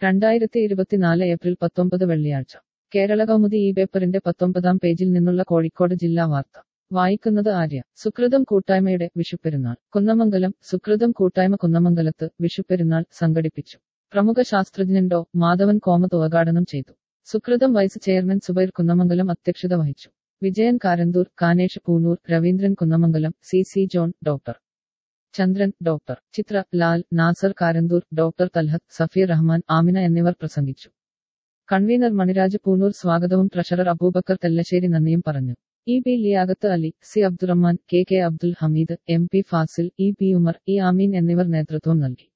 രണ്ടായിരത്തി ഇരുപത്തിനാല് ഏപ്രിൽ പത്തൊമ്പത് വെള്ളിയാഴ്ച കേരള കൗമുദി ഈ പേപ്പറിന്റെ പത്തൊമ്പതാം പേജിൽ നിന്നുള്ള കോഴിക്കോട് ജില്ലാ വാർത്ത വായിക്കുന്നത് ആര്യ സുകൃതം കൂട്ടായ്മയുടെ വിഷുപ്പെരുന്നാൾ കുന്നമംഗലം സുകൃതം കൂട്ടായ്മ കുന്നമംഗലത്ത് വിഷുപ്പെരുന്നാൾ സംഘടിപ്പിച്ചു പ്രമുഖ ശാസ്ത്രജ്ഞൻ ഡോ മാധവൻ കോമത്ത് ഉദ്ഘാടനം ചെയ്തു സുകൃതം വൈസ് ചെയർമാൻ സുബൈർ കുന്നമംഗലം അധ്യക്ഷത വഹിച്ചു Vijayan Karanthur Kanesh Poonur Raveendran Kunnamangalam C C John doctor Chandran doctor Chithra Lal Nasar Karanthur doctor Talhath Safeer Rahman Amina എന്നിവർ പ്രസംഗിച്ചു കൺവീനർ മണിരാജ് പൂനൂർ സ്വാഗതവും ട്രഷറർ അബൂബക്കർ തെല്ലശ്ശേരി നന്ദിയും പറഞ്ഞു E P Liyaqath Ali C Abdurahman K K Abdul Hameed M P Fasil E P Umar E Ameen എന്നിവർ നേതൃത്വം നൽകി